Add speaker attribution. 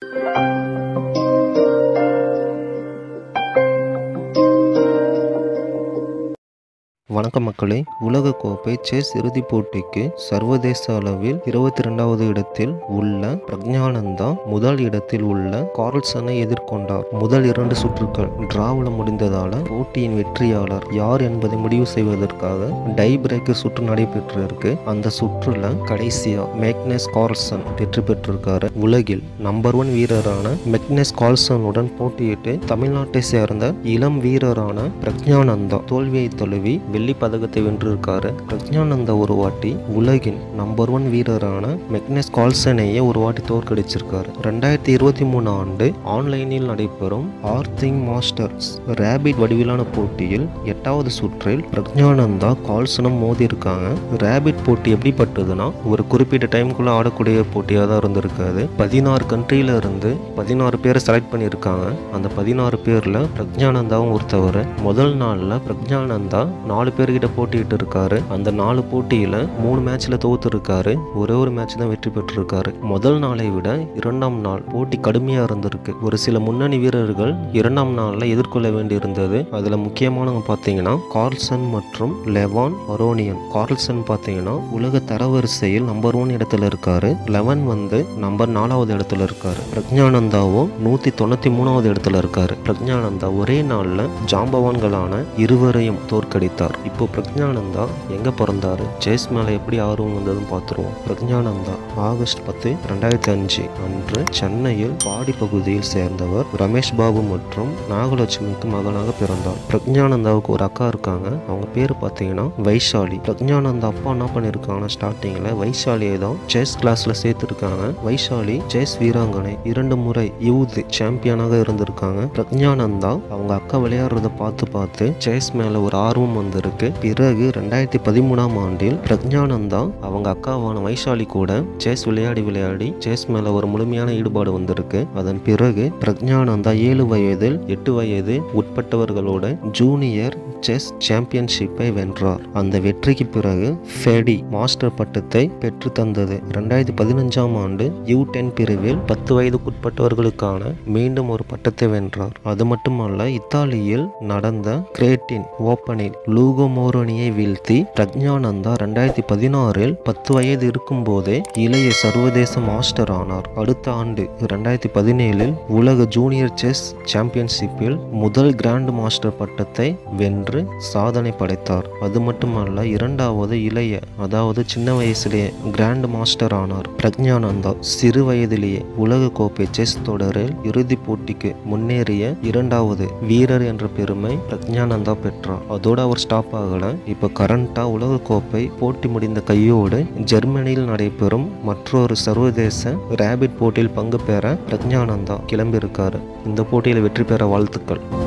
Speaker 1: வணக்கம் மக்களே உலகக்கோப்பை செஸ் இறுதிப் போட்டிக்கு சர்வதேச அளவில் இருபத்தி ரெண்டாவது இடத்தில் உள்ள பிரக்ஞானந்தா முதல் இடத்தில் உள்ள கார்ல்சனை எதிர்கொண்டார் முதல் இரண்டு சுற்றுக்கள் டிராவில் முடிந்ததால போட்டியின் வெற்றியாளர் யார் என்பதை முடிவு செய்வதற்காக டை பிரேக்கர் சுற்று நடைபெற்றிருக்கு அந்த சுற்றுல கடைசியா மேக்னஸ் கார்ல்சன் வெற்றி பெற்றிருக்காரு உலகில் நம்பர் ஒன் வீரரான மெக்னஸ் கார்ல்சனுடன் போட்டியிட்டு தமிழ்நாட்டை சேர்ந்த இளம் வீரரான பிரக்ஞானந்தா தோல்வியை தழுவி வெள்ளி பதக்கத்தை வென்றிருக்காரு பிரக்ஞானந்தா ஒரு வாட்டி உலகின் நம்பர் ஒன் வீரரான மெக்னஸ் கால்சனையே ஒரு வாட்டி தோற்கடிச்சிருக்காரு ரெண்டாயிரத்தி இருபத்தி மூணு ஆண்டு ஆன்லைனில் நடைபெறும் ஆர்த்திங் மாஸ்டர்ஸ் ரேபிட் வடிவிலான போட்டியில் எட்டாவது சுற்றில் பிரக்ஞானந்தா கால்சனும் மோதி இருக்காங்க ரேபிட் போட்டி எப்படிப்பட்டதுன்னா ஒரு குறிப்பிட்ட டைம்குள்ள ஆடக்கூடிய போட்டியாக தான் இருந்திருக்காது பதினாறு கண்ட்ரியில இருந்து பதினாறு பேரை செலக்ட் பண்ணியிருக்காங்க அந்த பதினாறு பேர்ல பிரக்ஞானந்தாவும் ஒருத்தவர் முதல் நாள்ல பிரக்ஞானந்தா நாலு பேர்கிட்ட போட்டிட்டு இருக்காரு அந்த நாலு போட்டியில மூணு மேட்ச்ல தோத்து இருக்காரு ஒரே ஒரு மேட்ச் தான் வெற்றி பெற்றிருக்காரு முதல் நாளை விட இரண்டாம் நாள் போட்டி கடுமையா இருந்திருக்கு ஒரு சில முன்னணி வீரர்கள் இரண்டாம் நாள்ல எதிர்கொள்ள வேண்டி இருந்தது அதுல முக்கியமானவங்க பாத்தீங்கன்னா கார்ல்சன் மற்றும் லெவான் அரோனியன் கார்ல்சன் பாத்தீங்கன்னா உலக தரவரிசையில் நம்பர் ஒன் இடத்துல இருக்காரு லெவன் வந்து நம்பர் நாலாவது இடத்துல இருக்காரு பிரக்ஞானந்தாவும் நூத்தி தொண்ணூத்தி மூணாவது இடத்துல இருக்காரு பிரக்ஞானந்தா ஒரே நாள்ல ஜாம்பவான்களான இருவரையும் தோற்கடித்தார் இப்போ பிரக்ஞானந்தா எங்க பிறந்தாரு செஸ் மேல எப்படி ஆர்வம் வந்ததுன்னு பார்த்துருவோம் பிரக்ஞானந்தா ஆகஸ்ட் பத்து ரெண்டாயிரத்தி அஞ்சு அன்று சென்னையில் பாடி பகுதியில் சேர்ந்தவர் ரமேஷ் பாபு மற்றும் நாகலட்சுமிக்கு மகனாக பிறந்தார் பிரக்ஞானந்தாவுக்கு ஒரு அக்கா இருக்காங்க அவங்க பேர் பார்த்தீங்கன்னா வைஷாலி பிரக்ஞானந்தா அப்பா என்ன பண்ணியிருக்காங்கன்னா ஸ்டார்டிங்கில் வைஷாலியை தான் செஸ் கிளாஸில் சேர்த்துருக்காங்க வைஷாலி செஸ் வீராங்கனை இரண்டு முறை யூத் சாம்பியனாக இருந்திருக்காங்க பிரக்ஞானந்தா அவங்க அக்கா விளையாடுறத பார்த்து பார்த்து செஸ் மேல ஒரு ஆர்வம் வந்திருக்கு பிறகு ரெண்டாயிரத்தி பதிமூணாம் ஆண்டில் பிரக்ஞானந்தா அவங்க அக்காவான வைஷாலி கூட செஸ் விளையாடி விளையாடி செஸ் மேல ஒரு முழுமையான ஈடுபாடு வந்திருக்கு அதன் பிறகு பிரக்ஞானந்தா ஏழு வயதில் எட்டு வயது உட்பட்டவர்களோட ஜூனியர் செஸ் சாம்பியன்ஷிப்பை வென்றார் அந்த வெற்றிக்கு பிறகு ஃபெடி மாஸ்டர் பட்டத்தை பெற்று தந்தது ரெண்டாயிரத்தி பதினஞ்சாம் ஆண்டு யூ டென் பிரிவில் பத்து வயதுக்குட்பட்டவர்களுக்கான மீண்டும் ஒரு பட்டத்தை வென்றார் அது மட்டுமல்ல இத்தாலியில் நடந்த கிரேட்டின் ஓப்பனில் லூகோ மோரோனியை வீழ்த்தி பிரக்ஞானந்தா ரெண்டாயிரத்தி பதினாறில் பத்து வயது இருக்கும்போதே இளைய சர்வதேச மாஸ்டர் ஆனார் அடுத்த ஆண்டு ரெண்டாயிரத்தி பதினேழில் உலக ஜூனியர் செஸ் சாம்பியன்ஷிப்பில் முதல் கிராண்ட் மாஸ்டர் பட்டத்தை வென்று சாதனை படைத்தார் அது மட்டுமல்ல இரண்டாவது இளைய அதாவது சின்ன வயசுலேயே கிராண்ட் மாஸ்டர் ஆனார் பிரக்ஞானந்தா சிறு வயதிலேயே உலக கோப்பை செஸ் தொடரில் இறுதிப் போட்டிக்கு முன்னேறிய இரண்டாவது வீரர் என்ற பெருமை பிரக்ஞானந்தா பெற்றார் அதோட அவர் ஸ்டாப் ஆகல இப்போ கரண்டா உலக கோப்பை போட்டி முடிந்த கையோடு ஜெர்மனியில் நடைபெறும் மற்றொரு சர்வதேச ரேபிட் போட்டியில் பங்கு பெற பிரக்ஞானந்தா கிளம்பியிருக்காரு இந்த போட்டியில் வெற்றி பெற வாழ்த்துக்கள்